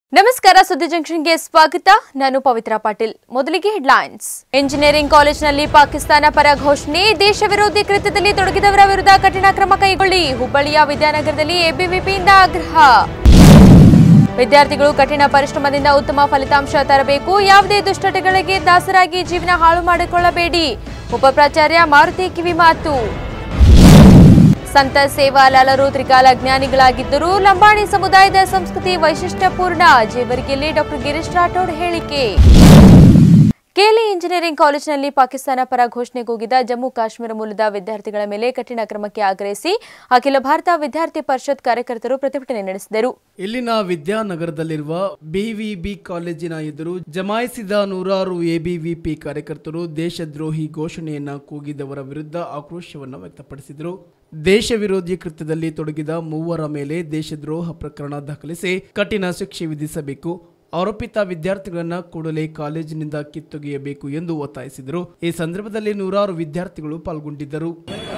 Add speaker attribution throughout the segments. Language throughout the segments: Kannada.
Speaker 1: ನಮಸ್ಕಾರ ಸುದ್ದಿ ಜಂಕ್ಷನ್ಗೆ ಸ್ವಾಗತ ನಾನು ಪವಿತ್ರ ಪಾಟೀಲ್ ಮೊದಲಿಗೆ ಹೆಡ್ಲೈನ್ಸ್ ಇಂಜಿನಿಯರಿಂಗ್ ಕಾಲೇಜಿನಲ್ಲಿ ಪಾಕಿಸ್ತಾನ ಪರ ಘೋಷಣೆ ದೇಶ ವಿರೋಧಿ ಕೃತ್ಯದಲ್ಲಿ ತೊಡಗಿದವರ ವಿರುದ್ಧ ಕಠಿಣ ಕ್ರಮ ಕೈಗೊಳ್ಳಿ ಹುಬ್ಬಳ್ಳಿಯ ವಿದ್ಯಾನಗರದಲ್ಲಿ ಎಬಿವಿಪಿಯಿಂದ ಆಗ್ರಹ ವಿದ್ಯಾರ್ಥಿಗಳು ಕಠಿಣ ಪರಿಶ್ರಮದಿಂದ ಉತ್ತಮ ಫಲಿತಾಂಶ ತರಬೇಕು ಯಾವುದೇ ದುಷ್ಟತೆಗಳಿಗೆ ದಾಸರಾಗಿ ಜೀವನ ಹಾಳು ಮಾಡಿಕೊಳ್ಳಬೇಡಿ ಉಪಪ್ರಾಚಾರ್ಯ ಮಾರುತಿ ಕಿವಿಮಾತು ಸಂತ ಸೇವಾಲಾಲರು ತ್ರಿಕಾಲ ಜ್ಞಾನಿಗಳಾಗಿದ್ದರು ಲಂಬಾಣಿ ಸಮುದಾಯದ ಸಂಸ್ಕೃತಿ ವೈಶಿಷ್ಟ್ಯಪೂರ್ಣ ಜೇವರ್ಗಿಯಲ್ಲಿ ಡಾಕ್ಟರ್ ಗಿರೀಶ್ ರಾಠೋಡ್ ಹೇಳಿಕೆ ಕೆಎಲ್ಇ ಇಂಜಿನಿಯರಿಂಗ್ ಕಾಲೇಜಿನಲ್ಲಿ ಪಾಕಿಸ್ತಾನ ಪರ ಘೋಷಣೆ ಕೂಗಿದ ಜಮ್ಮು ಕಾಶ್ಮೀರ ಮೂಲದ ವಿದ್ಯಾರ್ಥಿಗಳ ಮೇಲೆ ಕಠಿಣ ಕ್ರಮಕ್ಕೆ ಆಗ್ರಹಿಸಿ ಅಖಿಲ ಭಾರತ ವಿದ್ಯಾರ್ಥಿ ಪರಿಷತ್ ಕಾರ್ಯಕರ್ತರು ಪ್ರತಿಭಟನೆ ನಡೆಸಿದರು
Speaker 2: ಇಲ್ಲಿನ ವಿದ್ಯಾನಗರದಲ್ಲಿರುವ ಬಿವಿಬಿ ಕಾಲೇಜಿನ ಎದುರು ಜಮಾಯಿಸಿದ ನೂರಾರು ಎಬಿವಿಪಿ ಕಾರ್ಯಕರ್ತರು ದೇಶದ್ರೋಹಿ ಘೋಷಣೆಯನ್ನ ಕೂಗಿದವರ ವಿರುದ್ಧ ಆಕ್ರೋಶವನ್ನು ವ್ಯಕ್ತಪಡಿಸಿದರು ದೇಶ ವಿರೋಧಿ ಕೃತ್ಯದಲ್ಲಿ ತೊಡಗಿದ ಮೂವರ ಮೇಲೆ ದೇಶದ್ರೋಹ ಪ್ರಕರಣ ದಾಖಲಿಸಿ ಕಠಿಣ ಶಿಕ್ಷೆ ವಿಧಿಸಬೇಕು ಆರೋಪಿತ ವಿದ್ಯಾರ್ಥಿಗಳನ್ನ ಕೂಡಲೇ ಕಾಲೇಜಿನಿಂದ ಕಿತ್ತೊಗೆಯಬೇಕು ಎಂದು ಒತ್ತಾಯಿಸಿದರು ಈ ಸಂದರ್ಭದಲ್ಲಿ ನೂರಾರು ವಿದ್ಯಾರ್ಥಿಗಳು ಪಾಲ್ಗೊಂಡಿದ್ದರು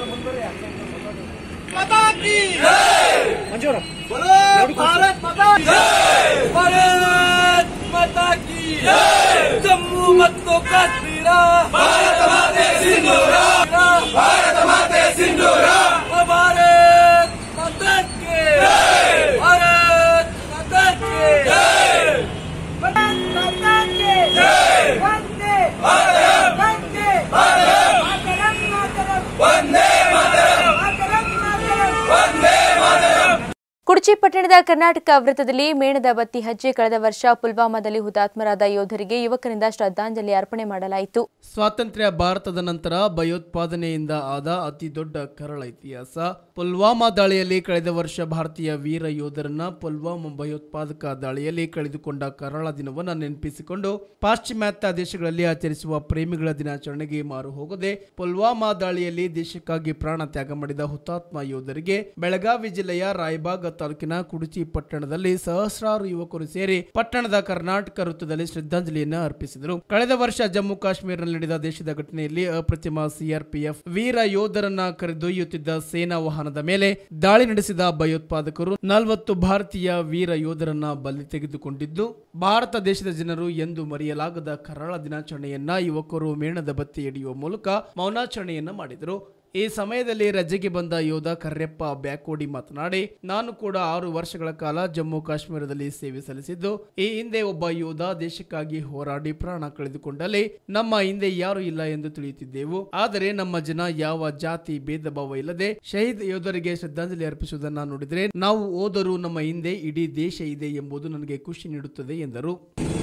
Speaker 3: बोलो भारत माता की जय भारत माता की जय जम्मू मत को कश्मीरा भारत माते सिंधूरा भारत माते सिंधूरा भारत माता की जय भारत माता की जय
Speaker 4: भारत माता की
Speaker 3: जय
Speaker 4: वंदे
Speaker 3: भारत
Speaker 4: वंदे
Speaker 3: भारत
Speaker 4: मातरम मातरम
Speaker 3: वंदे मातरम
Speaker 4: मातरम मातरम
Speaker 3: वंदे मातरम
Speaker 1: ಕುಡಚಿ ಪಟ್ಟಣದ ಕರ್ನಾಟಕ ವೃತ್ತದಲ್ಲಿ ಮೇಣದ ಬತ್ತಿ ಹಚ್ಚಿ ಕಳೆದ ವರ್ಷ ಪುಲ್ವಾಮಾದಲ್ಲಿ ಹುತಾತ್ಮರಾದ ಯೋಧರಿಗೆ ಯುವಕರಿಂದ ಶ್ರದ್ಧಾಂಜಲಿ ಅರ್ಪಣೆ ಮಾಡಲಾಯಿತು
Speaker 2: ಸ್ವಾತಂತ್ರ್ಯ ಭಾರತದ ನಂತರ ಭಯೋತ್ಪಾದನೆಯಿಂದ ಆದ ಅತಿ ದೊಡ್ಡ ಕರಾಳ ಇತಿಹಾಸ ಪುಲ್ವಾಮಾ ದಾಳಿಯಲ್ಲಿ ಕಳೆದ ವರ್ಷ ಭಾರತೀಯ ವೀರ ಯೋಧರನ್ನ ಪುಲ್ವಾಮಾ ಭಯೋತ್ಪಾದಕ ದಾಳಿಯಲ್ಲಿ ಕಳೆದುಕೊಂಡ ಕರಾಳ ದಿನವನ್ನು ನೆನಪಿಸಿಕೊಂಡು ಪಾಶ್ಚಿಮಾತ್ಯ ದೇಶಗಳಲ್ಲಿ ಆಚರಿಸುವ ಪ್ರೇಮಿಗಳ ದಿನಾಚರಣೆಗೆ ಮಾರು ಹೋಗದೆ ಪುಲ್ವಾಮಾ ದಾಳಿಯಲ್ಲಿ ದೇಶಕ್ಕಾಗಿ ಪ್ರಾಣ ತ್ಯಾಗ ಮಾಡಿದ ಹುತಾತ್ಮ ಯೋಧರಿಗೆ ಬೆಳಗಾವಿ ಜಿಲ್ಲೆಯ ರಾಯಬಾಗ ತಾಲೂಕಿನ ಕುಡುಚಿ ಪಟ್ಟಣದಲ್ಲಿ ಸಹಸ್ರಾರು ಯುವಕರು ಸೇರಿ ಪಟ್ಟಣದ ಕರ್ನಾಟಕ ವೃತ್ತದಲ್ಲಿ ಶ್ರದ್ಧಾಂಜಲಿಯನ್ನು ಅರ್ಪಿಸಿದರು ಕಳೆದ ವರ್ಷ ಜಮ್ಮು ಕಾಶ್ಮೀರದಲ್ಲಿ ನಡೆದ ದೇಶದ ಘಟನೆಯಲ್ಲಿ ಅಪ್ರತಿಮ ಸಿಆರ್ಪಿಎಫ್ ವೀರ ಯೋಧರನ್ನ ಕರೆದೊಯ್ಯುತ್ತಿದ್ದ ಸೇನಾ ವಾಹನದ ಮೇಲೆ ದಾಳಿ ನಡೆಸಿದ ಭಯೋತ್ಪಾದಕರು ನಲವತ್ತು ಭಾರತೀಯ ವೀರ ಯೋಧರನ್ನ ಬಲಿ ತೆಗೆದುಕೊಂಡಿದ್ದು ಭಾರತ ದೇಶದ ಜನರು ಎಂದು ಮರೆಯಲಾಗದ ಕರಾಳ ದಿನಾಚರಣೆಯನ್ನ ಯುವಕರು ಮೇಣದ ಬತ್ತಿ ಹಿಡಿಯುವ ಮೂಲಕ ಮೌನಾಚರಣೆಯನ್ನ ಮಾಡಿದರು ಈ ಸಮಯದಲ್ಲಿ ರಜೆಗೆ ಬಂದ ಯೋಧ ಕರ್ರೆಪ್ಪ ಬ್ಯಾಕೋಡಿ ಮಾತನಾಡಿ ನಾನು ಕೂಡ ಆರು ವರ್ಷಗಳ ಕಾಲ ಜಮ್ಮು ಕಾಶ್ಮೀರದಲ್ಲಿ ಸೇವೆ ಸಲ್ಲಿಸಿದ್ದು ಈ ಹಿಂದೆ ಒಬ್ಬ ಯೋಧ ದೇಶಕ್ಕಾಗಿ ಹೋರಾಡಿ ಪ್ರಾಣ ಕಳೆದುಕೊಂಡಲ್ಲಿ ನಮ್ಮ ಹಿಂದೆ ಯಾರು ಇಲ್ಲ ಎಂದು ತಿಳಿಯುತ್ತಿದ್ದೆವು ಆದರೆ ನಮ್ಮ ಜನ ಯಾವ ಜಾತಿ ಭೇದ ಭಾವ ಇಲ್ಲದೆ ಶಹೀದ್ ಯೋಧರಿಗೆ ಶ್ರದ್ಧಾಂಜಲಿ ಅರ್ಪಿಸುವುದನ್ನ ನೋಡಿದರೆ ನಾವು ಓದರು ನಮ್ಮ ಹಿಂದೆ ಇಡೀ ದೇಶ ಇದೆ ಎಂಬುದು ನನಗೆ ಖುಷಿ ನೀಡುತ್ತದೆ ಎಂದರು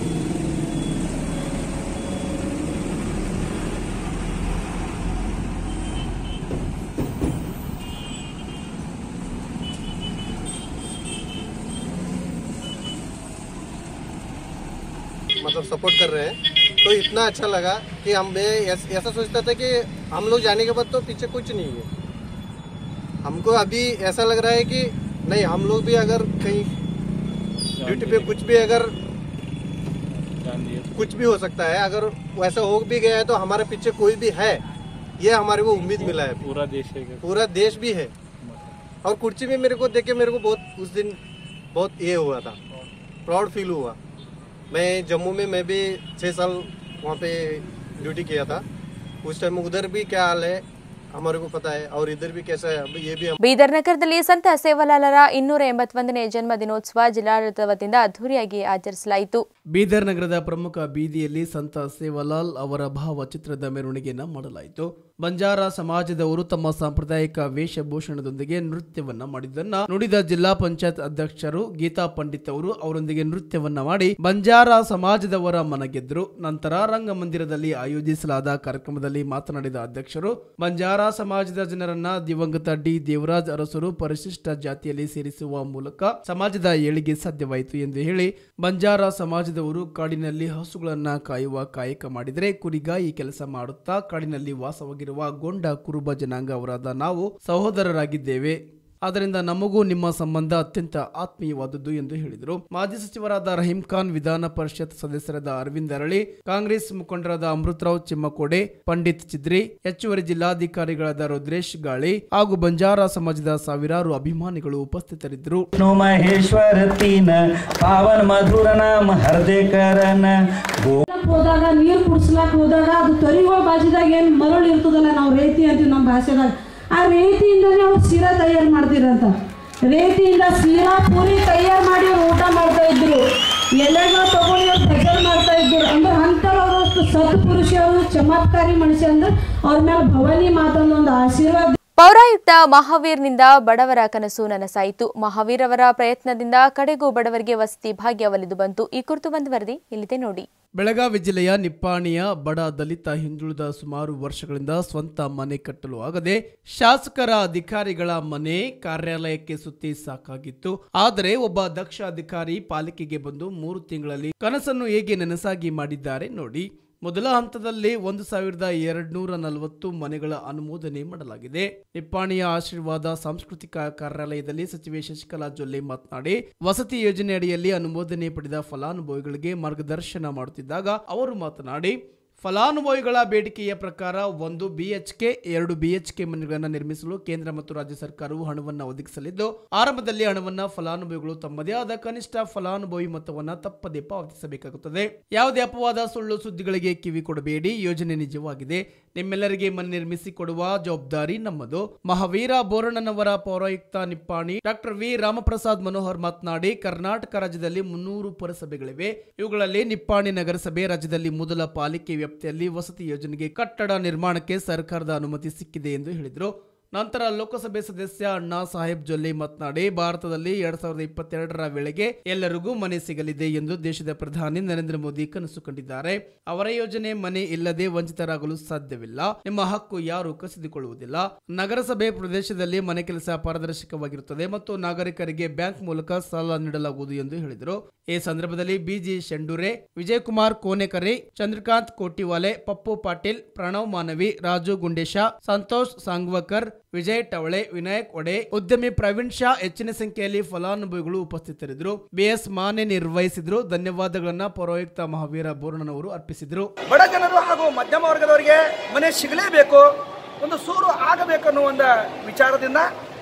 Speaker 5: मतलब सपोर्ट कर रहे हैं तो इतना अच्छा लगा कि हम मैं ऐस- ऐसा सोचता था कि हम लोग जाने के बाद तो पीछे कुछ नहीं है हमको अभी ऐसा लग रहा है कि नहीं हम लोग भी अगर कहीं ड्यूटी पे कुछ भी अगर कुछ भी हो सकता है अगर वैसा हो भी गया है तो हमारे पीछे कोई भी है ये हमारे को उम्मीद मिला है
Speaker 6: पूरा देश है
Speaker 5: पूरा देश भी है और कुर्सी में मेरे को देख के मेरे को बहुत उस दिन बहुत ये हुआ था प्राउड फील हुआ मैं जम्मू में मैं भी छः साल वहाँ पे ड्यूटी किया था उस टाइम उधर भी क्या हाल है हमारे को पता है और इधर भी कैसा है अभी ये भी हम
Speaker 1: ಬೀದರ್ ನಗರದಲ್ಲಿ ಸಂತ ಸೇವಾಲಾಲರ ಇನ್ನೂರ ಎಂಬತ್ತೊಂದನೇ ಜನ್ಮ ದಿನೋತ್ಸವ ಜಿಲ್ಲಾಡಳಿತದ ವತಿಯಿಂದ ಅದ್ದೂರಿಯಾಗಿ ಆಚರಿಸಲಾಯಿತು
Speaker 2: ಬೀದರ್ ನಗರದ ಪ್ರಮುಖ ಬೀದಿಯಲ್ಲಿ ಸಂತ ಸೇವಾಲಾಲ್ ಅವರ ಭಾವಚಿತ್ರದ ಮೆರವಣಿಗೆಯನ್ನು ಮಾಡಲಾಯಿತು ಬಂಜಾರ ಸಮಾಜದವರು ತಮ್ಮ ಸಾಂಪ್ರದಾಯಿಕ ವೇಷಭೂಷಣದೊಂದಿಗೆ ನೃತ್ಯವನ್ನ ಮಾಡಿದ್ದನ್ನ ನುಡಿದ ಜಿಲ್ಲಾ ಪಂಚಾಯತ್ ಅಧ್ಯಕ್ಷರು ಗೀತಾ ಪಂಡಿತ್ ಅವರು ಅವರೊಂದಿಗೆ ನೃತ್ಯವನ್ನ ಮಾಡಿ ಬಂಜಾರ ಸಮಾಜದವರ ಮನಗೆದ್ರು ನಂತರ ರಂಗಮಂದಿರದಲ್ಲಿ ಆಯೋಜಿಸಲಾದ ಕಾರ್ಯಕ್ರಮದಲ್ಲಿ ಮಾತನಾಡಿದ ಅಧ್ಯಕ್ಷರು ಬಂಜಾರ ಸಮಾಜದ ಜನರನ್ನ ದಿವಂಗತ ಡಿ ದೇವರಾಜ್ ಅರಸರು ಪರಿಶಿಷ್ಟ ಜಾತಿಯಲ್ಲಿ ಸೇರಿಸುವ ಮೂಲಕ ಸಮಾಜದ ಏಳಿಗೆ ಸಾಧ್ಯವಾಯಿತು ಎಂದು ಹೇಳಿ ಬಂಜಾರ ಸಮಾಜದವರು ಕಾಡಿನಲ್ಲಿ ಹಸುಗಳನ್ನ ಕಾಯುವ ಕಾಯಕ ಮಾಡಿದರೆ ಕುರಿಗಾಯಿ ಕೆಲಸ ಮಾಡುತ್ತಾ ಕಾಡಿನಲ್ಲಿ ವಾಸವಾಗಿರುವ ಗೊಂಡ ಕುರುಬ ಜನಾಂಗ ಅವರಾದ ನಾವು ಸಹೋದರರಾಗಿದ್ದೇವೆ ಆದ್ದರಿಂದ ನಮಗೂ ನಿಮ್ಮ ಸಂಬಂಧ ಅತ್ಯಂತ ಆತ್ಮೀಯವಾದದ್ದು ಎಂದು ಹೇಳಿದರು ಮಾಜಿ ಸಚಿವರಾದ ರಹೀಂ ಖಾನ್ ವಿಧಾನ ಪರಿಷತ್ ಸದಸ್ಯರಾದ ಅರವಿಂದ್ ಅರಳಿ ಕಾಂಗ್ರೆಸ್ ಮುಖಂಡರಾದ ಅಮೃತರಾವ್ ಚಿಮ್ಮಕೋಡೆ ಪಂಡಿತ್ ಚಿದ್ರಿ ಹೆಚ್ಚುವರಿ ಜಿಲ್ಲಾಧಿಕಾರಿಗಳಾದ ರುದ್ರೇಶ್ ಗಾಳಿ ಹಾಗೂ ಬಂಜಾರ ಸಮಾಜದ ಸಾವಿರಾರು ಅಭಿಮಾನಿಗಳು ಉಪಸ್ಥಿತರಿದ್ದರು
Speaker 6: विष्णु महेश्वर तीन पावन मधुर नाम हृदय करन गो
Speaker 7: ಹೋದಾಗ ನೀರು ಕುಡಿಸ್ಲಾಕ ಹೋದಾಗ ಅದು ತೊರಿಗಳ ಬಾಜಿದಾಗ ಏನು ಮರಳು ಇರ್ತದಲ್ಲ ನಾವು ರೇತಿ ಅಂತೀವಿ ನಮ್ಮ ಭಾಷೆದಾಗ ಆ ರೇತಿಯಿಂದನೇ ಅವ್ರು ಶಿರಾ ತಯಾರು ಮಾಡ್ತಿರಂತ ರೇತಿಯಿಂದ ಶಿರಾ ಪೂರಿ ತಯಾರು ಮಾಡಿ ಅವ್ರು ಊಟ ಮಾಡ್ತಾ ಇದ್ರು ಎಲೆಗಳು ತಗೊಂಡು ಅವ್ರು ಭಜನೆ ಮಾಡ್ತಾ ಇದ್ರು ಅಂದ್ರೆ ಅಂಥವ್ರಷ್ಟು ಸತ್ಪುರುಷರು ಚಮತ್ಕಾರಿ ಮನುಷ್ಯ ಅಂದ್ರೆ ಅವ್ರ ಮೇಲೆ ಭವಾನಿ ಮಾತಂದು ಒಂದು ಆಶೀರ್ವಾದ
Speaker 1: ಪೌರಾಯುಕ್ತ ಮಹಾವೀರ್ನಿಂದ ಬಡವರ ಕನಸು ನನಸಾಯಿತು ಮಹಾವೀರ್ ಅವರ ಪ್ರಯತ್ನದಿಂದ ಕಡೆಗೂ ಬಡವರಿಗೆ ವಸತಿ ಭಾಗ್ಯ ಒಲಿದು ಬಂತು ಈ ಕುರಿತು ಒಂದು ವರದಿ ಇಲ್ಲಿದೆ ನೋಡಿ
Speaker 2: ಬೆಳಗಾವಿ ಜಿಲ್ಲೆಯ ನಿಪ್ಪಾಣಿಯ ಬಡ ದಲಿತ ಹಿಂದುಳಿದ ಸುಮಾರು ವರ್ಷಗಳಿಂದ ಸ್ವಂತ ಮನೆ ಕಟ್ಟಲು ಆಗದೆ ಶಾಸಕರ ಅಧಿಕಾರಿಗಳ ಮನೆ ಕಾರ್ಯಾಲಯಕ್ಕೆ ಸುತ್ತಿ ಸಾಕಾಗಿತ್ತು ಆದರೆ ಒಬ್ಬ ದಕ್ಷ ಅಧಿಕಾರಿ ಪಾಲಿಕೆಗೆ ಬಂದು ಮೂರು ತಿಂಗಳಲ್ಲಿ ಕನಸನ್ನು ಹೇಗೆ ನನಸಾಗಿ ಮಾಡಿದ್ದಾರೆ ನೋಡಿ ಮೊದಲ ಹಂತದಲ್ಲಿ ಒಂದು ಸಾವಿರದ ಎರಡ್ನೂರ ನಲವತ್ತು ಮನೆಗಳ ಅನುಮೋದನೆ ಮಾಡಲಾಗಿದೆ ನಿಪ್ಪಾಣಿಯ ಆಶೀರ್ವಾದ ಸಾಂಸ್ಕೃತಿಕ ಕಾರ್ಯಾಲಯದಲ್ಲಿ ಸಚಿವೆ ಶಶಿಕಲಾ ಜೊಲ್ಲೆ ಮಾತನಾಡಿ ವಸತಿ ಯೋಜನೆ ಅಡಿಯಲ್ಲಿ ಅನುಮೋದನೆ ಪಡೆದ ಫಲಾನುಭವಿಗಳಿಗೆ ಮಾರ್ಗದರ್ಶನ ಮಾಡುತ್ತಿದ್ದಾಗ ಅವರು ಮಾತನಾಡಿ ಫಲಾನುಭವಿಗಳ ಬೇಡಿಕೆಯ ಪ್ರಕಾರ ಒಂದು ಬಿಎಚ್ಕೆ ಎರಡು ಬಿಎಚ್ಕೆ ಮನೆಗಳನ್ನು ನಿರ್ಮಿಸಲು ಕೇಂದ್ರ ಮತ್ತು ರಾಜ್ಯ ಸರ್ಕಾರವು ಹಣವನ್ನು ಒದಗಿಸಲಿದ್ದು ಆರಂಭದಲ್ಲಿ ಹಣವನ್ನು ಫಲಾನುಭವಿಗಳು ತಮ್ಮದೇ ಆದ ಕನಿಷ್ಠ ಫಲಾನುಭವಿ ಮೊತ್ತವನ್ನು ತಪ್ಪದೇ ಪಾವತಿಸಬೇಕಾಗುತ್ತದೆ ಯಾವುದೇ ಅಪವಾದ ಸುಳ್ಳು ಸುದ್ದಿಗಳಿಗೆ ಕಿವಿ ಕೊಡಬೇಡಿ ಯೋಜನೆ ನಿಜವಾಗಿದೆ ನಿಮ್ಮೆಲ್ಲರಿಗೆ ಮನೆ ನಿರ್ಮಿಸಿ ಕೊಡುವ ಜವಾಬ್ದಾರಿ ನಮ್ಮದು ಮಹಾವೀರ ಬೋರಣ್ಣನವರ ಪೌರಾಯುಕ್ತ ನಿಪ್ಪಾಣಿ ಡಾಕ್ಟರ್ ವಿ ರಾಮಪ್ರಸಾದ್ ಮನೋಹರ್ ಮಾತನಾಡಿ ಕರ್ನಾಟಕ ರಾಜ್ಯದಲ್ಲಿ ಮುನ್ನೂರು ಪುರಸಭೆಗಳಿವೆ ಇವುಗಳಲ್ಲಿ ನಿಪ್ಪಾಣಿ ನಗರಸಭೆ ರಾಜ್ಯದಲ್ಲಿ ಮೊದಲ ಪಾಲಿಕೆ ವ್ಯಾಪ್ತಿಯಲ್ಲಿ ವಸತಿ ಯೋಜನೆಗೆ ಕಟ್ಟಡ ನಿರ್ಮಾಣಕ್ಕೆ ಸರ್ಕಾರದ ಅನುಮತಿ ಸಿಕ್ಕಿದೆ ಎಂದು ಹೇಳಿದರು ನಂತರ ಲೋಕಸಭೆ ಸದಸ್ಯ ಅಣ್ಣಾ ಸಾಹೇಬ್ ಜೊಲ್ಲೆ ಮಾತನಾಡಿ ಭಾರತದಲ್ಲಿ ಎರಡ್ ಸಾವಿರದ ಇಪ್ಪತ್ತೆರಡರ ವೇಳೆಗೆ ಎಲ್ಲರಿಗೂ ಮನೆ ಸಿಗಲಿದೆ ಎಂದು ದೇಶದ ಪ್ರಧಾನಿ ನರೇಂದ್ರ ಮೋದಿ ಕನಸು ಕಂಡಿದ್ದಾರೆ ಅವರ ಯೋಜನೆ ಮನೆ ಇಲ್ಲದೆ ವಂಚಿತರಾಗಲು ಸಾಧ್ಯವಿಲ್ಲ ನಿಮ್ಮ ಹಕ್ಕು ಯಾರು ಕಸಿದುಕೊಳ್ಳುವುದಿಲ್ಲ ನಗರಸಭೆ ಪ್ರದೇಶದಲ್ಲಿ ಮನೆ ಕೆಲಸ ಪಾರದರ್ಶಕವಾಗಿರುತ್ತದೆ ಮತ್ತು ನಾಗರಿಕರಿಗೆ ಬ್ಯಾಂಕ್ ಮೂಲಕ ಸಾಲ ನೀಡಲಾಗುವುದು ಎಂದು ಹೇಳಿದರು ಈ ಸಂದರ್ಭದಲ್ಲಿ ಬಿಜಿ ಶೆಂಡೂರೆ ವಿಜಯಕುಮಾರ್ ಕೋನೆಕರೆ ಚಂದ್ರಕಾಂತ್ ಕೋಟಿವಾಲೆ ಪಪ್ಪು ಪಾಟೀಲ್ ಪ್ರಣವ್ ಮಾನವಿ ರಾಜು ಗುಂಡೇಶ ಸಂತೋಷ್ ಸಾಂಗ್ವಕರ್ ವಿಜಯ್ ಟವಳೆ ವಿನಾಯಕ್ ಒಡೆ ಉದ್ಯಮಿ ಪ್ರವೀಣ್ ಶಾ ಹೆಚ್ಚಿನ ಸಂಖ್ಯೆಯಲ್ಲಿ ಫಲಾನುಭವಿಗಳು ಉಪಸ್ಥಿತರಿದ್ದರು ಬಿಎಸ್ ಮಾನೆ ನಿರ್ವಹಿಸಿದ್ರು ಧನ್ಯವಾದಗಳನ್ನ ಪೌರಾಯುಕ್ತ ಮಹಾವೀರ ಬೋರ್ಣನವರು ಅರ್ಪಿಸಿದರು
Speaker 8: ಬಡ ಜನರು ಹಾಗೂ ಮಧ್ಯಮ ವರ್ಗದವರಿಗೆ ಮನೆ ಸಿಗಲೇಬೇಕು ಒಂದು ಸೂರು ಆಗಬೇಕು ಅನ್ನೋ ಒಂದು ವಿಚಾರದಿಂದ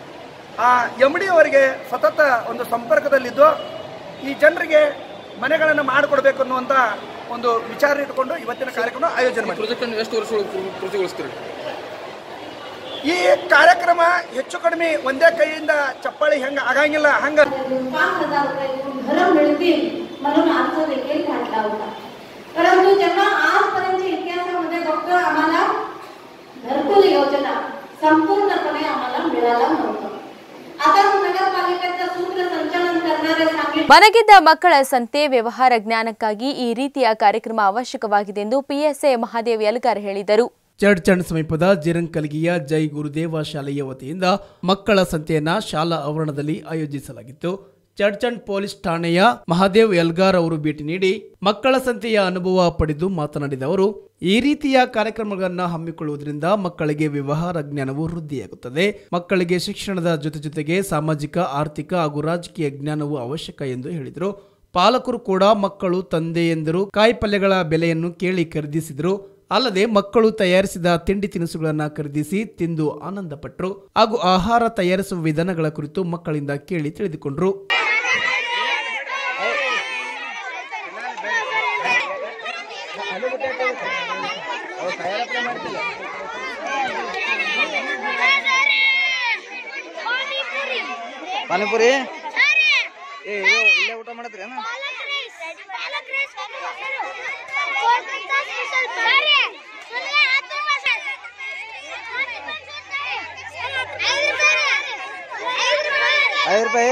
Speaker 8: ಆ ಎಮ್ ಡಿ ಅವರಿಗೆ ಸತತ ಒಂದು ಸಂಪರ್ಕದಲ್ಲಿದ್ದು ಈ ಜನರಿಗೆ ಮನೆಗಳನ್ನು ಮಾಡಿಕೊಡ್ಬೇಕು ಅನ್ನುವಂಥ ಒಂದು ವಿಚಾರ ಇಟ್ಕೊಂಡು ಇವತ್ತಿನ ಕಾರ್ಯಕ್ರಮ ಆಯೋಜನೆ ಮಾಡಿ
Speaker 9: ಪ್ರಾಜೆಕ್ಟ್ ಅನ್ನು ಎಷ್ಟು ವರ್ಷ ಪೂರ್ತಿಗೊಳಿಸ್ತೀರಿ
Speaker 8: ಈ ಕಾರ್ಯಕ್ರಮ ಹೆಚ್ಚು ಕಡಿಮೆ ಒಂದೇ ಕೈಯಿಂದ ಚಪ್ಪಾಳಿ ಹೆಂಗೆ ಆಗಂಗಿಲ್ಲ ಹಂಗ
Speaker 10: पाच हजार रुपये घरं मिळतील म्हणून अर्ज देखील काढला होता परंतु जेव्हा आजपर्यंतच्या इतिहासामध्ये डॉक्टर आम्हाला घरकुल योजना संपूर्णपणे आम्हाला मिळाला नव्हतं आता नगरपालिकेचं सूत्रसंचालन करणारे सांगितले
Speaker 1: ಮನೆಗಿದ್ದ ಮಕ್ಕಳ ಸಂತೆ ವ್ಯವಹಾರ ಜ್ಞಾನಕ್ಕಾಗಿ ಈ ರೀತಿಯ ಕಾರ್ಯಕ್ರಮ ಅವಶ್ಯಕವಾಗಿದೆ ಎಂದು ಪಿಎಸ್ಎ ಮಹಾದೇವ್ ಯಲ್ಗಾರ್ ಹೇಳಿದರು
Speaker 2: ಚರ್ಚಣ್ ಸಮೀಪದ ಜಿರಂಕಲ್ಗಿಯ ಜೈ ಗುರುದೇವ ಶಾಲೆಯ ವತಿಯಿಂದ ಮಕ್ಕಳ ಸಂತೆಯನ್ನ ಶಾಲಾ ಆವರಣದಲ್ಲಿ ಆಯೋಜಿಸಲಾಗಿತ್ತು ಚರ್ಚಂಡ್ ಪೊಲೀಸ್ ಠಾಣೆಯ ಮಹಾದೇವ್ ಯಲ್ಗಾರ್ ಅವರು ಭೇಟಿ ನೀಡಿ ಮಕ್ಕಳ ಸಂತೆಯ ಅನುಭವ ಪಡೆದು ಮಾತನಾಡಿದ ಅವರು ಈ ರೀತಿಯ ಕಾರ್ಯಕ್ರಮಗಳನ್ನು ಹಮ್ಮಿಕೊಳ್ಳುವುದರಿಂದ ಮಕ್ಕಳಿಗೆ ವ್ಯವಹಾರ ಜ್ಞಾನವು ವೃದ್ಧಿಯಾಗುತ್ತದೆ ಮಕ್ಕಳಿಗೆ ಶಿಕ್ಷಣದ ಜೊತೆ ಜೊತೆಗೆ ಸಾಮಾಜಿಕ ಆರ್ಥಿಕ ಹಾಗೂ ರಾಜಕೀಯ ಜ್ಞಾನವು ಅವಶ್ಯಕ ಎಂದು ಹೇಳಿದರು ಪಾಲಕರು ಕೂಡ ಮಕ್ಕಳು ತಂದೆಯೆಂದರು ಕಾಯಿಪಲ್ಯಗಳ ಬೆಲೆಯನ್ನು ಕೇಳಿ ಖರೀದಿಸಿದರು ಅಲ್ಲದೆ ಮಕ್ಕಳು ತಯಾರಿಸಿದ ತಿಂಡಿ ತಿನಿಸುಗಳನ್ನು ಖರೀದಿಸಿ ತಿಂದು ಆನಂದಪಟ್ಟರು ಹಾಗೂ ಆಹಾರ ತಯಾರಿಸುವ ವಿಧಾನಗಳ ಕುರಿತು ಮಕ್ಕಳಿಂದ ಕೇಳಿ ತಿಳಿದುಕೊಂಡರು
Speaker 9: ಪಾನಿಪುರಿ ಏ ಇಲ್ಲೇ ಊಟ ಮಾಡತ್ರಿ ಅಣ್ಣ ಐದು ರೂಪಾಯಿ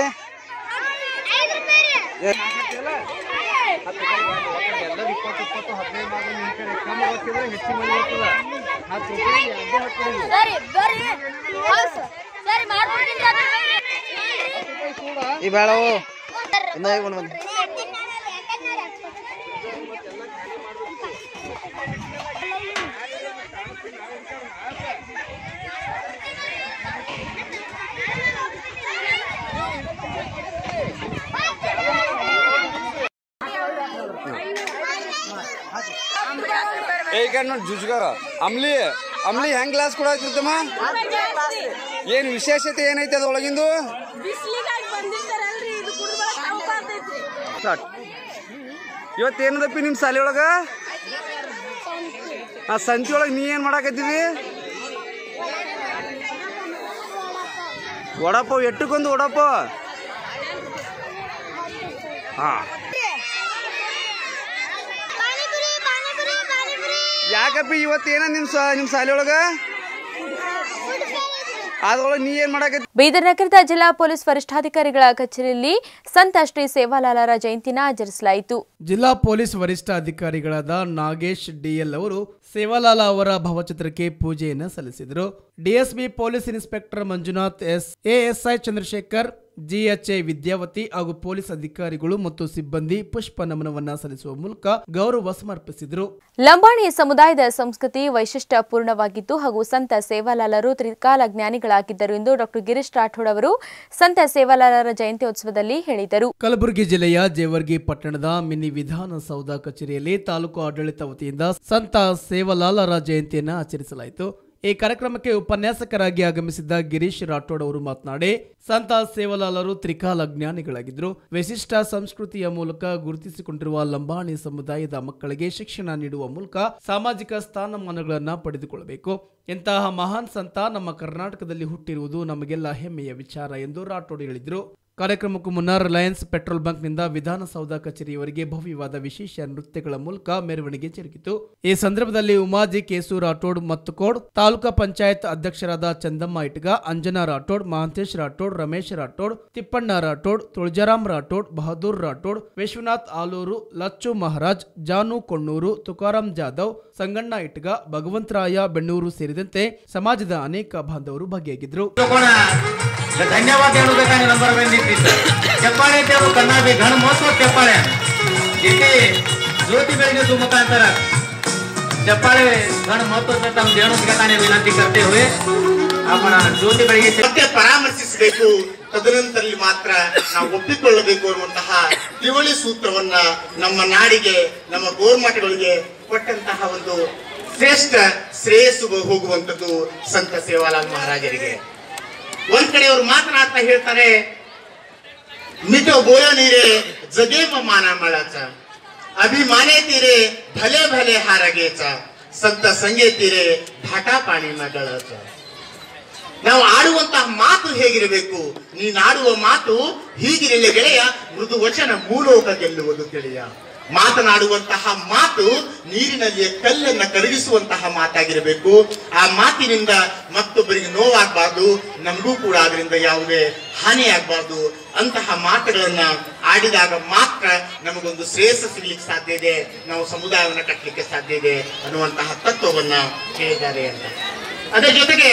Speaker 9: ಈ ಬೇಡವು ಇನ್ನ ಹೇಗೆ ಬಂದು
Speaker 11: ಈ ಕಡೆ ನೋಡಿ ಜುಜ್ಗಾರ ಅಮ್ಲಿ ಅಮ್ಲಿ ಹೆಂಗ್ ಗ್ಲಾಸ್ ಕೊಡತ್ತಿರ್ತಮ್ಮ ಏನ್ ವಿಶೇಷತೆ ಏನೈತೆ ಅದ್ರೊಳಗಿಂದು ಸ್ಟಾರ್ಟ್ ಇವತ್ತು ಏನದಪ್ಪಿ ನಿಮ್ಮ ಶಾಲೆ ಒಳಗ ಆ ಸಂತಿ ಒಳಗೆ ನೀ ಏನ್ ಮಾಡಾಕತ್ತೀವಿ ವಡಪಾವ್ ಎಟ್ಟಕ್ಕೊಂದು ವಡಪಾವ್ ಹಾ ಯಾಕಪ್ಪ ಇವತ್ತು ಏನ ನಿಮ್ ಸ ನಿಮ್ ಶಾಲೆ ಒಳಗ ಅದ್ರೊಳಗೆ ನೀ ಏನ್ ಮಾಡಾಕತ್ತಿ
Speaker 1: ಬೀದರ್ ನಗರದ ಜಿಲ್ಲಾ ಪೊಲೀಸ್ ವರಿಷ್ಠಾಧಿಕಾರಿಗಳ ಕಚೇರಿಯಲ್ಲಿ ಸಂತ ಶ್ರೀ ಸೇವಾಲಾಲರ ಜಯಂತಿನ ಆಚರಿಸಲಾಯಿತು
Speaker 2: ಜಿಲ್ಲಾ ಪೊಲೀಸ್ ವರಿಷ್ಠ ಅಧಿಕಾರಿಗಳಾದ ನಾಗೇಶ್ ಡಿಎಲ್ ಅವರು ಸೇವಾಲಾಲ ಅವರ ಭಾವಚಿತ್ರಕ್ಕೆ ಪೂಜೆಯನ್ನು ಸಲ್ಲಿಸಿದರು DSB police inspector Manjunath S ASI Chandrashekhar GHA Vidyavati ಹಾಗೂ ಪೊಲೀಸ್ ಅಧಿಕಾರಿಗಳು ಮತ್ತು ಸಿಬ್ಬಂದಿ ಪುಷ್ಪ ನಮನವನ್ನ ಸಲ್ಲಿಸುವ ಮೂಲಕ ಗೌರವ ಸಮರ್ಪಿಸಿದರು
Speaker 1: ಲಂಬಾಣಿ ಸಮುದಾಯದ ಸಂಸ್ಕೃತಿ ವೈಶಿಷ್ಟ್ಯಪೂರ್ಣವಾಗಿದ್ದು ಹಾಗೂ ಸಂತ ಸೇವಾಲಾಲರು ತ್ರಿಕಾಲ ಜ್ಞಾನಿಗಳಾಗಿದ್ದರು ಎಂದು ಡಾಕ್ಟರ್ ಗಿರೀಶ್ ರಾಠೋಡ್ ಅವರು ಸಂತ ಸೇವಾಲಾಲರ ಜಯಂತ್ಯೋತ್ಸವದಲ್ಲಿ ಹೇಳಿದರು
Speaker 2: ಕಲಬುರಗಿ ಜಿಲ್ಲೆಯ ಜೇವರ್ಗಿ ಪಟ್ಟಣದ ಮಿನಿ ವಿಧಾನಸೌಧ ಕಚೇರಿಯಲ್ಲಿ ತಾಲೂಕು ಆಡಳಿತ ವತಿಯಿಂದ ಸಂತ ಸೇವಲಾಲರ ಜಯಂತಿಯನ್ನು ಆಚರಿಸಲಾಯಿತು ಈ ಕಾರ್ಯಕ್ರಮಕ್ಕೆ ಉಪನ್ಯಾಸಕರಾಗಿ ಆಗಮಿಸಿದ್ದ ಗಿರೀಶ್ ರಾಠೋಡ್ ಅವರು ಮಾತನಾಡಿ ಸಂತ ಸೇವಲಾಲರು ತ್ರಿಕಾಲ ಜ್ಞಾನಿಗಳಾಗಿದ್ದರು ವಿಶಿಷ್ಟ ಸಂಸ್ಕೃತಿಯ ಮೂಲಕ ಗುರುತಿಸಿಕೊಂಡಿರುವ ಲಂಬಾಣಿ ಸಮುದಾಯದ ಮಕ್ಕಳಿಗೆ ಶಿಕ್ಷಣ ನೀಡುವ ಮೂಲಕ ಸಾಮಾಜಿಕ ಸ್ಥಾನಮಾನಗಳನ್ನು ಪಡೆದುಕೊಳ್ಳಬೇಕು ಇಂತಹ ಮಹಾನ್ ಸಂತ ನಮ್ಮ ಕರ್ನಾಟಕದಲ್ಲಿ ಹುಟ್ಟಿರುವುದು ನಮಗೆಲ್ಲ ಹೆಮ್ಮೆಯ ವಿಚಾರ ಎಂದು ರಾಠೋಡ್ ಹೇಳಿದರು ಕಾರ್ಯಕ್ರಮಕ್ಕೂ ಮುನ್ನ ರಿಲಯನ್ಸ್ ಪೆಟ್ರೋಲ್ ಬಂಕ್ನಿಂದ ವಿಧಾನಸೌಧ ಕಚೇರಿಯವರೆಗೆ ಭವ್ಯವಾದ ವಿಶೇಷ ನೃತ್ಯಗಳ ಮೂಲಕ ಮೆರವಣಿಗೆ ಜರುಗಿತು ಈ ಸಂದರ್ಭದಲ್ಲಿ ಉಮಾಜಿ ಕೇಸು ರಾಠೋಡ್ ಮತ್ತು ಕೋಡ್ ತಾಲೂಕಾ ಪಂಚಾಯತ್ ಅಧ್ಯಕ್ಷರಾದ ಚಂದಮ್ಮ ಇಟ್ಗ ಅಂಜನಾ ರಾಠೋಡ್ ಮಹಾಂತೇಶ್ ರಾಠೋಡ್ ರಮೇಶ್ ರಾಠೋಡ್ ತಿಪ್ಪಣ್ಣ ರಾಠೋಡ್ ತುಳಜಾರಾಮ್ ರಾಠೋಡ್ ಬಹದ್ದೂರ್ ರಾಠೋಡ್ ವಿಶ್ವನಾಥ್ ಆಲೂರು ಲಚ್ಚು ಮಹಾರಾಜ್ ಜಾನು ಕೊಣ್ಣೂರು ತುಕಾರಾಂ ಜಾಧವ್ ಸಂಗಣ್ಣ ಇಟ್ಗ ಭಗವಂತರಾಯ ಬೆಣ್ಣೂರು ಸೇರಿದಂತೆ ಸಮಾಜದ ಅನೇಕ ಬಾಂಧವರು ಭಾಗಿಯಾಗಿದ್ದರು
Speaker 12: धन्यवाद ಹೇಳಬೇಕಾಗಿ ನಂಬರ್ ಬಂದಿತ್ತು ಚಪ್ಪಾಳೆ ದೇವರು ಕನ್ನಡ ಗಣ ಮಹತ್ವ ಚಪ್ಪಾಳೆ इथे ज्योती बेळगे मुखांतर चप्पाळे गण महत्वाचं तम देणूक घेताना विनंती करते हुए आपण ज्योತಿ ಬೆಳಗ್ಗೆ
Speaker 13: ಮತ್ತೆ ಪರಾಮರ್ಶಿಸಬೇಕು ತದನಂತರದಲ್ಲಿ ಮಾತ್ರ ನಾವು ಒಪ್ಪಿಕೊಳ್ಳಬೇಕು ಅನ್ನುವಂತಹ ತ್ರಿವಳಿ ಸೂತ್ರವನ್ನ ನಮ್ಮ ನಾಡಿಗೆ ನಮ್ಮ ಗೋರ್ಮಠಗಳಿಗೆ ಕೊಟ್ಟಂತಹ ಒಂದು ಶ್ರೇಷ್ಠ ಶ್ರೇಯಸ್ಸು ಹೋಗುವಂತದ್ದು ಸಂತ ಸೇವಾಲಾಲ್ ಮಹಾರಾಜರಿಗೆ ಒಂದ್ ಕಡೆ ಅವರು ಮಾತನಾಡ್ತಾ ಹೇಳ್ತಾರೆ मिठो बोयो नीरे जगेम माना मळाचा अभिमाने तिरे भले भले हारगेचा संत ಸಂಗೆ ತೀರೆ ಭಾಟಾ ಪಾಣಿ ಮಗಳಾಚ ನಾವು ಆಡುವಂತಹ ಮಾತು ಹೇಗಿರಬೇಕು ನೀನಾಡುವ ಮಾತು ಹೀಗಿರಲಿ ಗೆಳೆಯ ಮೃದು ವಚನ ಮೂಲೋಕ ಗೆಲ್ಲುವುದು ಗೆಳೆಯ ಮಾತನಾಡುವಂತಹ ಮಾತು ನೀರಿನಲ್ಲಿ ಕಲ್ಲನ್ನ ಕರಗಿಸುವಂತಹ ಮಾತಾಗಿರಬೇಕು ಆ ಮಾತಿನಿಂದ ಮತ್ತೊಬ್ಬರಿಗೆ ನೋವಾಗಬಾರ್ದು ನಮಗೂ ಕೂಡ ಅದರಿಂದ ಯಾವುದೇ ಹಾನಿ ಆಗ್ಬಾರ್ದು ಅಂತಹ ಮಾತುಗಳನ್ನ ಆಡಿದಾಗ ಮಾತ್ರ ನಮಗೊಂದು ಶ್ರೇಯಸ್ಸು ಸಿಗ್ಲಿಕ್ಕೆ ಸಾಧ್ಯ ಇದೆ ನಾವು ಸಮುದಾಯವನ್ನ ಕಟ್ಟಲಿಕ್ಕೆ ಸಾಧ್ಯ ಇದೆ ಅನ್ನುವಂತಹ ತತ್ವವನ್ನ ಹೇಳಿದ್ದಾರೆ ಅಂತ ಅದರ ಜೊತೆಗೆ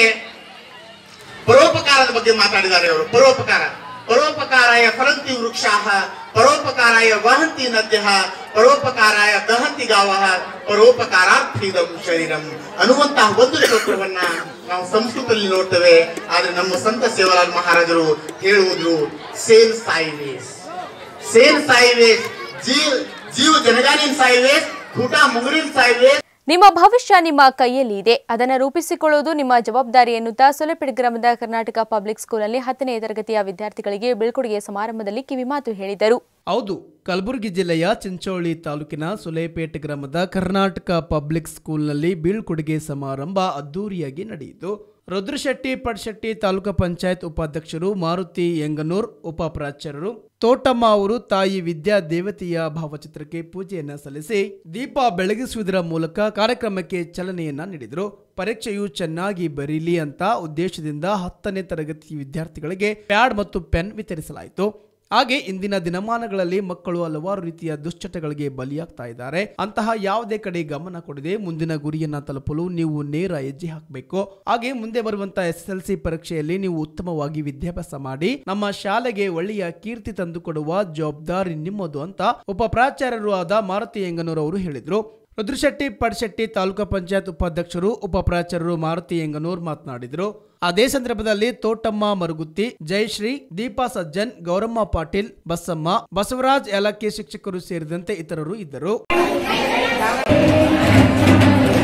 Speaker 13: ಪರೋಪಕಾರದ ಬಗ್ಗೆ ಮಾತಾಡಿದ್ದಾರೆ ಅವರು ಪರೋಪಕಾರ ಪರೋಪಕಾರಾಯ ಫಲಂತಿ ವೃಕ್ಷಾಹ ಪರೋಪಕಾರಾಯ ವಹಂತಿ ನದ್ಯ ಪರೋಪಕಾರಾಯ ದಹಂತಿ ಗಾವಹ ಪರೋಪಕಾರಾರ್ಥಿದಂ ಶರೀರಂ ಅನ್ನುವಂತಹ ಒಂದು ಶ್ಲೋಕವನ್ನ ನಾವು ಸಂಸ್ಕೃತದಲ್ಲಿ ನೋಡ್ತೇವೆ ಆದ್ರೆ ನಮ್ಮ ಸಂತ ಸೇವಲಾಲ್ ಮಹಾರಾಜರು ಹೇಳುವುದು ಸೇನ್ ಸಾಯಿವೇಸ್ ಸೇನ್ ಸಾಯಿವೇಸ್ ಜೀವ್ ಜೀವ ಜನಗಾನಿನ್ ಸಾಯಿವೇಸ್ ಕೂಟ ಮುಂಗುರಿನ್ ಸಾಯಿವೇಸ್
Speaker 1: ನಿಮ್ಮ ಭವಿಷ್ಯ ನಿಮ್ಮ ಕೈಯಲ್ಲಿ ಇದೆ ಅದನ್ನು ರೂಪಿಸಿಕೊಳ್ಳುವುದು ನಿಮ್ಮ ಜವಾಬ್ದಾರಿ ಎನ್ನುತ್ತಾ ಸೊಲೆಪೆಡ್ ಗ್ರಾಮದ ಕರ್ನಾಟಕ ಪಬ್ಲಿಕ್ ಸ್ಕೂಲ್ನಲ್ಲಿ ಹತ್ತನೇ ತರಗತಿಯ ವಿದ್ಯಾರ್ಥಿಗಳಿಗೆ ಬೀಳ್ಕೊಡುಗೆ ಸಮಾರಂಭದಲ್ಲಿ ಕಿವಿಮಾತು ಹೇಳಿದರು
Speaker 2: ಹೌದು ಕಲಬುರಗಿ ಜಿಲ್ಲೆಯ ಚಿಂಚೋಳಿ ತಾಲೂಕಿನ ಸುಲೇಪೇಟ್ ಗ್ರಾಮದ ಕರ್ನಾಟಕ ಪಬ್ಲಿಕ್ ಸ್ಕೂಲ್ನಲ್ಲಿ ಬೀಳ್ಕೊಡುಗೆ ಸಮಾರಂಭ ಅದ್ದೂರಿಯಾಗಿ ನಡೆಯಿತು ರುದ್ರಶೆಟ್ಟಿ ಪಡ್ಶೆಟ್ಟಿ ತಾಲೂಕು ಪಂಚಾಯತ್ ಉಪಾಧ್ಯಕ್ಷರು ಮಾರುತಿ ಯಂಗನೂರ್ ಉಪ ಪ್ರಾಚಾರ್ಯರು ತೋಟಮ್ಮ ಅವರು ತಾಯಿ ವಿದ್ಯಾ ದೇವತೆಯ ಭಾವಚಿತ್ರಕ್ಕೆ ಪೂಜೆಯನ್ನ ಸಲ್ಲಿಸಿ ದೀಪ ಬೆಳಗಿಸುವುದರ ಮೂಲಕ ಕಾರ್ಯಕ್ರಮಕ್ಕೆ ಚಾಲನೆಯನ್ನ ನೀಡಿದರು ಪರೀಕ್ಷೆಯು ಚೆನ್ನಾಗಿ ಬರೀಲಿ ಅಂತ ಉದ್ದೇಶದಿಂದ ಹತ್ತನೇ ತರಗತಿ ವಿದ್ಯಾರ್ಥಿಗಳಿಗೆ ಪ್ಯಾಡ್ ಮತ್ತು ಪೆನ್ ವಿತರಿಸಲಾಯಿತು ಹಾಗೆ ಇಂದಿನ ದಿನಮಾನಗಳಲ್ಲಿ ಮಕ್ಕಳು ಹಲವಾರು ರೀತಿಯ ದುಶ್ಚಟಗಳಿಗೆ ಬಲಿಯಾಗ್ತಾ ಇದ್ದಾರೆ ಅಂತಹ ಯಾವುದೇ ಕಡೆ ಗಮನ ಕೊಡದೆ ಮುಂದಿನ ಗುರಿಯನ್ನ ತಲುಪಲು ನೀವು ನೇರ ಹೆಜ್ಜೆ ಹಾಕಬೇಕು ಹಾಗೆ ಮುಂದೆ ಬರುವಂತಹ ಎಸ್ ಎಲ್ ಸಿ ಪರೀಕ್ಷೆಯಲ್ಲಿ ನೀವು ಉತ್ತಮವಾಗಿ ವಿದ್ಯಾಭ್ಯಾಸ ಮಾಡಿ ನಮ್ಮ ಶಾಲೆಗೆ ಒಳ್ಳೆಯ ಕೀರ್ತಿ ತಂದುಕೊಡುವ ಜವಾಬ್ದಾರಿ ನಿಮ್ಮದು ಅಂತ ಉಪ ಪ್ರಾಚಾರ್ಯರು ಆದ ಮಾರುತಿ ಯಂಗನೂರ್ ಅವರು ಹೇಳಿದ್ರು ರುದ್ರಶೆಟ್ಟಿ ಪಡ್ಶೆಟ್ಟಿ ತಾಲೂಕು ಪಂಚಾಯತ್ ಉಪಾಧ್ಯಕ್ಷರು ಉಪ ಪ್ರಾಚಾರ್ಯರು ಮಾರುತಿ ಯಂಗನೂರ್ ಮಾತನಾಡಿದರು ಅದೇ ಸಂದರ್ಭದಲ್ಲಿ ತೋಟಮ್ಮ ಮರುಗುತ್ತಿ ಜಯಶ್ರೀ ದೀಪಾ ಸಜ್ಜನ್ ಗೌರಮ್ಮ ಪಾಟೀಲ್ ಬಸಮ್ಮ ಬಸವರಾಜ್ ಯಲಕ್ಕಿ ಶಿಕ್ಷಕರು ಸೇರಿದಂತೆ ಇತರರು ಇದ್ದರು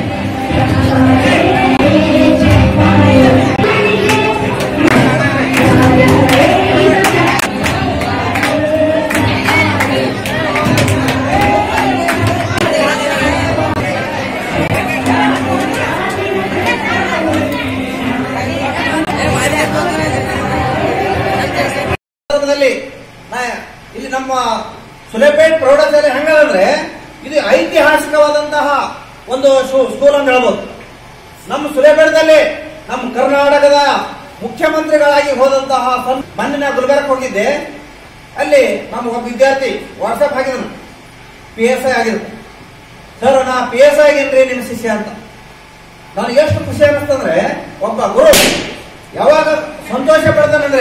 Speaker 14: ಸಂದರ್ಭದಲ್ಲಿ ನಾ ಇಲ್ಲಿ ನಮ್ಮ ಸುಲೇಪೇಟ್ ಪ್ರೌಢಶಾಲೆ ಹೆಂಗಂದ್ರೆ ಇದು ಐತಿಹಾಸಿಕವಾದಂತಹ ಒಂದು ಶೂ- ಸ್ಕೂಲ್ ಅಂತ ಹೇಳ್ಬೋದು ನಮ್ಮ ಸುಲೇಪೇಟದಲ್ಲಿ ನಮ್ಮ ಕರ್ನಾಟಕದ ಮುಖ್ಯಮಂತ್ರಿಗಳಾಗಿ ಹೋದಂತಹ ಸಂ- ಮೊನ್ನೆ ನಾ ಗುಲ್ಬರ್ಗಕ್ಕೆ ಹೋಗಿದ್ದೆ ಅಲ್ಲಿ ನಮ್ಮ ಒಬ್ಬ ವಿದ್ಯಾರ್ಥಿ ವಾಟ್ಸಪ್ ಹಾಕಿದನು ಪಿ ಎಸ್ ಐ ಆಗಿದ್ರು ಸರ್ ನಾ ಪಿ ಎಸ್ ಐ ಆಗಿನ್ರಿ ನಿಮ್ಮ ಶಿಷ್ಯ ಅಂತ ನನಗೆ ಎಷ್ಟು ಖುಷಿ ಅನ್ನಿಸ್ತಂದ್ರೆ ಒಬ್ಬ ಗುರು ಯಾವಾಗ ಸಂತೋಷ ಪಡ್ತಾನಂದ್ರೆ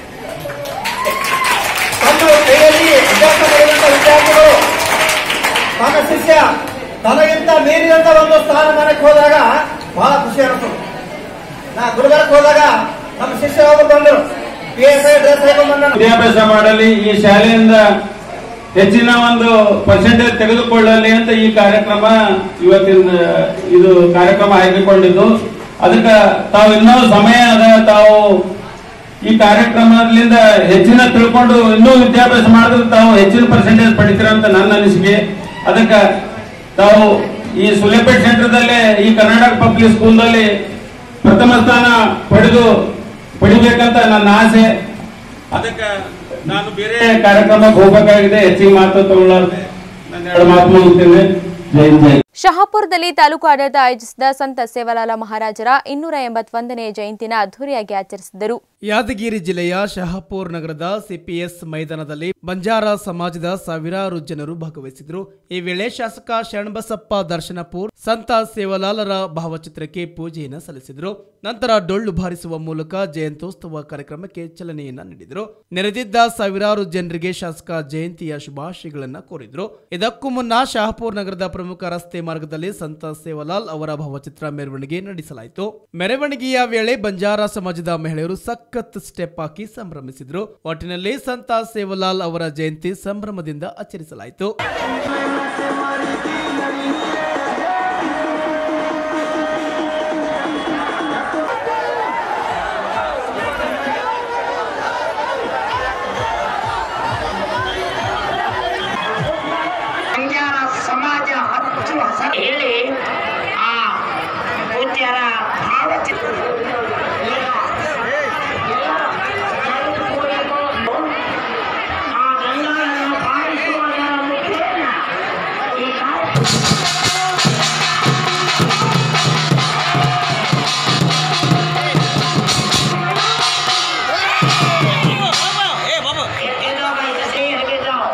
Speaker 14: ತನ್ನ ಕೈಯಲ್ಲಿ ಅಭ್ಯಾಸ ಮಾಡಿದಂತ ವಿದ್ಯಾರ್ಥಿಗಳು ತನ್ನ ಶಿಷ್ಯ ತನಗಿಂತ ಮೀರಿದಂತ ಒಂದು ಸ್ಥಾನಮಾನಕ್ಕೆ ಹೋದಾಗ ಬಹಳ ಖುಷಿ ಅನಿಸ್ತದೆ ನಾ ಗುರುಬಾರಕ್ಕೆ ಹೋದಾಗ ನಮ್ಮ ಶಿಷ್ಯ ಒಬ್ಬರು ಬಂದರು ಪಿ ಎಸ್ ಐ ಡ್ರೆಸ್ ಹಾಕೊಂಡ್ ಬಂದ
Speaker 15: ವಿದ್ಯಾಭ್ಯಾಸ ಮಾಡಲಿ ಈ ಶಾಲೆಯಿಂದ ಹೆಚ್ಚಿನ ಒಂದು ಪರ್ಸೆಂಟೇಜ್ ತೆಗೆದುಕೊಳ್ಳಲಿ ಅಂತ ಈ ಕಾರ್ಯಕ್ರಮ ಇವತ್ತಿನ ಇದು ಕಾರ್ಯಕ್ರಮ ಆಯ್ದುಕೊಂಡಿದ್ದು ಅದಕ್ಕೆ ತಾವು ಇನ್ನೂ ಸಮಯ ಅದ ತಾವು ಈ ಕಾರ್ಯಕ್ರಮದಿಂದ ಹೆಚ್ಚಿನ ತಿಳ್ಕೊಂಡು ಇನ್ನೂ ವಿದ್ಯಾಭ್ಯಾಸ ಮಾಡಿದ್ರೆ ತಾವು ಹೆಚ್ಚಿನ ಪರ್ಸೆಂಟೇಜ್ ಪಡಿತೀರ ಅಂತ ನನ್ನ ಅನಿಸಿಕೆ ಅದಕ್ಕೆ ತಾವು ಈ ಸುಲೇಪೇಟ್ ಸೆಂಟರ್ದಲ್ಲೇ ಈ ಕರ್ನಾಟಕ ಪಬ್ಲಿಕ್ ಸ್ಕೂಲ್ನಲ್ಲಿ ಪ್ರಥಮ ಸ್ಥಾನ ಪಡೆದು ಪಡಿಬೇಕಂತ ನನ್ನ ಆಸೆ ಅದಕ್ಕೆ ನಾನು ಬೇರೆ ಕಾರ್ಯಕ್ರಮಕ್ಕೆ ಹೋಗಬೇಕಾಗಿದೆ ಹೆಚ್ಚಿಗೆ ಮಾತು ತಗೊಳ್ಳಾರ್ದೆ ನನ್ನ ಎರಡು ಮಾತು ಮುಗಿಸ್ತೇನೆ ಜೈ ಹಿಂದ್, ಜೈ
Speaker 1: ಶಹಾಪುರದಲ್ಲಿ ತಾಲೂಕು ಆಡಳಿತ ಆಯೋಜಿಸಿದ ಸಂತ ಸೇವಾಲಾಲ ಮಹಾರಾಜರ ಇನ್ನೂರ ಎಂಬತ್ತೊಂದನೇ ಜಯಂತಿನ ಅದ್ದೂರಿಯಾಗಿ ಆಚರಿಸಿದರು
Speaker 2: ಯಾದಗಿರಿ ಜಿಲ್ಲೆಯ ಶಹಾಪುರ್ ನಗರದ ಸಿಪಿಎಸ್ ಮೈದಾನದಲ್ಲಿ ಬಂಜಾರ ಸಮಾಜದ ಸಾವಿರಾರು ಜನರು ಭಾಗವಹಿಸಿದರು ಈ ವೇಳೆ ಶಾಸಕ ಶರಣಬಸಪ್ಪ ದರ್ಶನಪುರ್ ಸಂತ ಸೇವಲಾಲರ ಭಾವಚಿತ್ರಕ್ಕೆ ಪೂಜೆಯನ್ನು ಸಲ್ಲಿಸಿದರು ನಂತರ ಡೊಳ್ಳು ಬಾರಿಸುವ ಮೂಲಕ ಜಯಂತ್ಯೋತ್ಸವ ಕಾರ್ಯಕ್ರಮಕ್ಕೆ ಚಾಲನೆಯನ್ನ ನೀಡಿದರು ನೆರೆದಿದ್ದ ಸಾವಿರಾರು ಜನರಿಗೆ ಶಾಸಕ ಜಯಂತಿಯ ಶುಭಾಶಯಗಳನ್ನು ಕೋರಿದರು ಇದಕ್ಕೂ ಮುನ್ನ ಶಹಾಪುರ್ ನಗರದ ಪ್ರಮುಖ ರಸ್ತೆ ಮಾರ್ಗದಲ್ಲಿ ಸಂತ ಸೇವಲಾಲ್ ಅವರ ಭಾವಚಿತ್ರ ಮೆರವಣಿಗೆ ನಡೆಸಲಾಯಿತು ಮೆರವಣಿಗೆಯ ವೇಳೆ ಬಂಜಾರ ಸಮಾಜದ ಮಹಿಳೆಯರು ಸಖತ್ ಸ್ಟೆಪ್ ಹಾಕಿ ಸಂಭ್ರಮಿಸಿದ್ರು ಒಟ್ಟಿನಲ್ಲಿ ಸಂತ ಸೇವಲಾಲ್ ಅವರ ಜಯಂತಿ ಸಂಭ್ರಮದಿಂದ ಆಚರಿಸಲಾಯಿತು
Speaker 16: ಬಂಜಾರ ಸಮಾಜ ಹಚ್ಚು ಹಸ ಹೇಳಿ ಆ ಪೂಜ್ಯರ ಭಾವಚಿತ್ರ ಈಗ ಎಲ್ಲ ಕೂಡಿಕೊಂಡು ಆ ಗಂಗಾಳನ್ನು ಬಾರಿಸುವುದರ ಮುಖೇನ ಈ ಕಾರ್ಯ ಎಲ್ಲಿದ್ದಾವ ಈಗ ಸಹಿ ಹಾಕಿದ್ದಾವ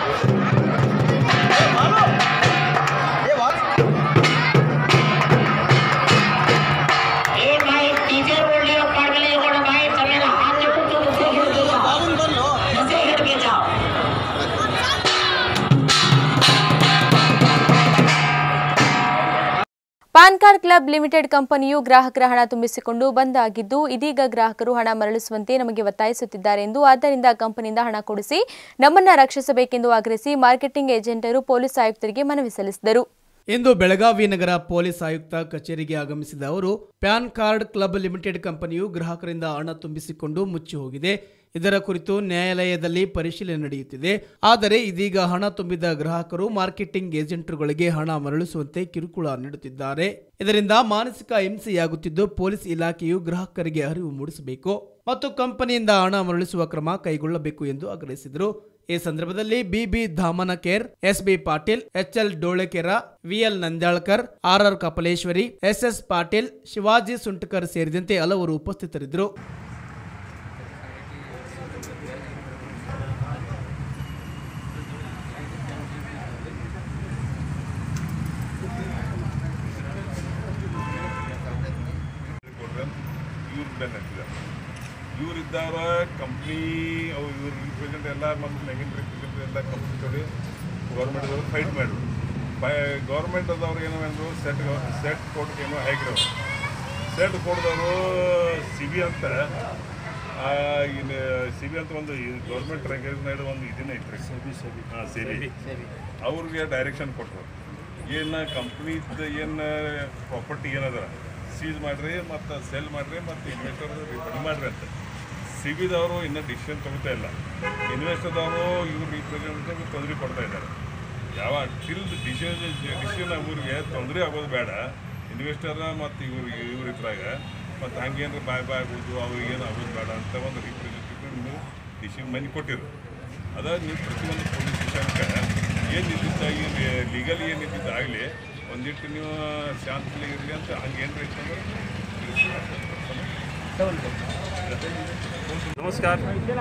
Speaker 16: ए भाई डीजे बोल रही हो पागल ये बोलो भाई तो मेरा हाथ देखो तुम उसे गिर के जाओ उसे गिर के जाओ
Speaker 1: ಪಾನ್ ಕಾರ್ಡ್ ಕ್ಲಬ್ ಲಿಮಿಟೆಡ್ ಕಂಪನಿಯು ಗ್ರಾಹಕರ ಹಣ ತುಂಬಿಸಿಕೊಂಡು ಬಂದ್ ಆಗಿದ್ದು ಇದೀಗ ಗ್ರಾಹಕರು ಹಣ ಮರಳಿಸುವಂತೆ ನಮಗೆ ಒತ್ತಾಯಿಸುತ್ತಿದ್ದಾರೆ ಎಂದು ಆದ್ದರಿಂದ ಕಂಪನಿಯಿಂದ ಹಣ ಕೊಡಿಸಿ ನಮ್ಮನ್ನ ರಕ್ಷಿಸಬೇಕೆಂದು ಆಗ್ರಹಿಸಿ ಮಾರ್ಕೆಟಿಂಗ್ ಏಜೆಂಟರು ಪೊಲೀಸ್ ಆಯುಕ್ತರಿಗೆ ಮನವಿ ಸಲ್ಲಿಸಿದರು
Speaker 2: ಇಂದು ಬೆಳಗಾವಿ ನಗರ ಪೊಲೀಸ್ ಆಯುಕ್ತ ಕಚೇರಿಗೆ ಆಗಮಿಸಿದ ಅವರು ಪ್ಯಾನ್ ಕಾರ್ಡ್ ಕ್ಲಬ್ ಲಿಮಿಟೆಡ್ ಕಂಪನಿಯು ಗ್ರಾಹಕರಿಂದ ಹಣ ತುಂಬಿಸಿಕೊಂಡು ಮುಚ್ಚಿ ಹೋಗಿದೆ ಇದರ ಕುರಿತು ನ್ಯಾಯಾಲಯದಲ್ಲಿ ಪರಿಶೀಲನೆ ನಡೆಯುತ್ತಿದೆ ಆದರೆ ಇದೀಗ ಹಣ ತುಂಬಿದ ಗ್ರಾಹಕರು ಮಾರ್ಕೆಟಿಂಗ್ ಏಜೆಂಟರುಗಳಿಗೆ ಹಣ ಮರಳಿಸುವಂತೆ ಕಿರುಕುಳ ನೀಡುತ್ತಿದ್ದಾರೆ ಇದರಿಂದ ಮಾನಸಿಕ ಹಿಂಸೆಯಾಗುತ್ತಿದ್ದು ಪೊಲೀಸ್ ಇಲಾಖೆಯು ಗ್ರಾಹಕರಿಗೆ ಅರಿವು ಮೂಡಿಸಬೇಕು ಮತ್ತು ಕಂಪನಿಯಿಂದ ಹಣ ಮರಳಿಸುವ ಕ್ರಮ ಕೈಗೊಳ್ಳಬೇಕು ಎಂದು ಆಗ್ರಹಿಸಿದರು ಈ ಸಂದರ್ಭದಲ್ಲಿ BB Dhamanaker SB Patil HL Dolekera VL Nandyalkar RR Kapaleshwari SS Patil Shivaji Suntakar ಸೇರಿದಂತೆ ಹಲವರು ಉಪಸ್ಥಿತರಿದ್ದರು
Speaker 17: ಇವ್ರು ಬೆನ್ನ ಹತ್ತಿದ್ದಾರೆ ಇವರಿದ್ದವ್ರ ಕಂಪ್ನಿ ಅವು ಇವ್ರ ರಿಪ್ರೆಸೆಂಟ್ ಎಲ್ಲ ಮತ್ತು ನೆಗಿನ್ ರಿಪ್ರೆಸೆಂಟ್ ಎಲ್ಲ ಕಂಪ್ನಿ ಜೋಡಿ ಗೌರ್ಮೆಂಟ್ದವ್ರು ಫೈಟ್ ಮಾಡಿದ್ರು ಬೈ ಗೌರ್ಮೆಂಟ್ ಅದವ್ರು ಏನೋ ಅಂದರು ಸೆಟ್ ಸೆಟ್ ಕೋರ್ಟ್ಗೆ ಏನೋ ಹಾಕಿರೋ ಸೆಟ್ ಕೊಡ್ದವರು ಸಿ ಬಿ ಅಂತ ಆ, ಇನ್ನು ಸಿ ಬಿ ಅಂತ ಒಂದು ಗೌರ್ಮೆಂಟ್ ರೆಕಗ್ನೈಡ್ ಒಂದು ಇದನ್ನ ಐತ್ರಿ ಹಾಂ ಸಿ ಬಿ ಅವ್ರಿಗೆ ಡೈರೆಕ್ಷನ್ ಕೊಟ್ಟರು ಏನು ಕಂಪ್ನಿದ ಏನು ಪ್ರಾಪರ್ಟಿ ಏನದ ಸೀಸ್ ಮಾಡ್ರಿ ಮತ್ತು ಸೆಲ್ ಮಾಡ್ರಿ ಮತ್ತು ಇನ್ವೆಸ್ಟರ್ ರಿಫಂಡ್ ಮಾಡ್ರಿ ಅಂತ ಸಿಬಿದವರು ಇನ್ನೂ ಡಿಸಿಷನ್ ತಗೋತಾ ಇಲ್ಲ ಇನ್ವೆಸ್ಟರ್ದವರು ಇವ್ರು ರಿಪ್ರೆಸೆಂಟೇಟಿವ್ ತೊಂದರೆ ಕೊಡ್ತಾ ಇದ್ದಾರೆ ಯಾವ ಟಿಲ್ ಡಿಸಿಷನ್ ಡಿಸಿಷನ್ ಅವ್ರಿಗೆ ತೊಂದರೆ ಆಗೋದು ಬೇಡ ಇನ್ವೆಸ್ಟರ್ ಮತ್ತು ಇವ್ರು ಇವ್ರ ಇದ್ರಾಗ ಮತ್ತು ಹಂಗೇನು ಬಾಯ್ ಬಾಯ್ ಆಗೋದು ಅವ್ರಿಗೇನು ಆಗೋದು ಬೇಡ ಅಂತ ಒಂದು ರಿಪ್ರೆಸೆಂಟೇಟಿವ್ ನೀವು ಡಿಸಿಷನ್ ಮನೆ ಕೊಟ್ಟಿರು ಅದ ನೀವು ಪ್ರತಿಯೊಂದು ಪೊಲೀಸ್ ಸ್ಟೇಷನ್ಗೆ ಏನು ಇದ್ದಿದ್ದಾಗಿ ಲೀಗಲ್ ಏನು ಇದ್ದಿದ್ದಾಗಲಿ ಒಂದಿಟ್ಟು ನೀವು ಶಾಂತಿಲಿ ಇರಲಿ ಅಂತ ಹಂಗೇನು ಇರ್ತಂದ್ರೆ
Speaker 18: ನಮಸ್ಕಾರ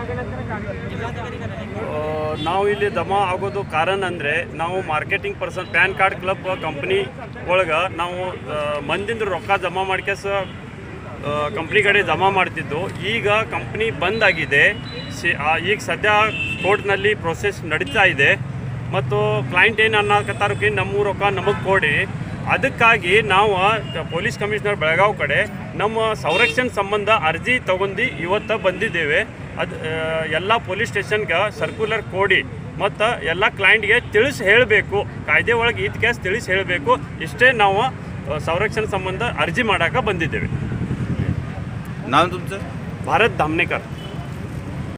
Speaker 18: ಆ, ನಾವು ಇಲ್ಲಿ ದಮ ಆಗೋದು ಕಾರಣ ಅಂದರೆ ನಾವು marketing person PAN card club company ಒಳಗೆ ನಾವು ಆ, ಮಂದಿಂದ ರೊಕ್ಕ ಜಮಾ ಮಾಡ್ಕೆಸ ಕಂಪ್ನಿ ಕಡೆ ಜಮಾ ಮಾಡ್ತಿದ್ದು ಈಗ ಕಂಪ್ನಿ ಬಂದ್ ಆಗಿದೆ ಸಿ- ಆ, ಈಗ ಸದ್ಯ ಕೋರ್ಟ್ನಲ್ಲಿ ಪ್ರೊಸೆಸ್ ನಡೀತಾ ಇದೆ ಮತ್ತು ಕ್ಲೈಂಟ್ ಏನು ಅನ್ನಕತ್ತಾರಕ್ಕೆ ನಮ್ಮ ರೊಕ್ಕ ನಮಗೆ ಕೊಡಿ ಅದಕ್ಕಾಗಿ ನಾವು ಪೊಲೀಸ್ ಕಮಿಷನರ್ ಬೆಳಗಾವ್ ಕಡೆ ನಮ್ಮ ಸಂರಕ್ಷಣೆ ಸಂಬಂಧ ಅರ್ಜಿ ತಗೊಂಡು ಇವತ್ತು ಬಂದಿದ್ದೇವೆ ಅದು ಎಲ್ಲ ಪೊಲೀಸ್ ಸ್ಟೇಷನ್ಗೆ ಸರ್ಕ್ಯುಲರ್ ಕೊಡಿ ಮತ್ತು ಎಲ್ಲ ಕ್ಲೈಂಟ್ಗೆ ತಿಳಿಸಿ ಹೇಳಬೇಕು ಕಾಯ್ದೆ ಒಳಗೆ ಇದ್ ಕೇಸ್ ತಿಳಿಸಿ ಹೇಳಬೇಕು ಇಷ್ಟೇ ನಾವು ಆ, ಸಂರಕ್ಷಣೆ ಸಂಬಂಧ ಅರ್ಜಿ ಮಾಡೋಕೆ ಬಂದಿದ್ದೇವೆ
Speaker 11: नाव तुमचं
Speaker 18: ಭಾರತ್ ಧಾಮ್ನೇಕರ್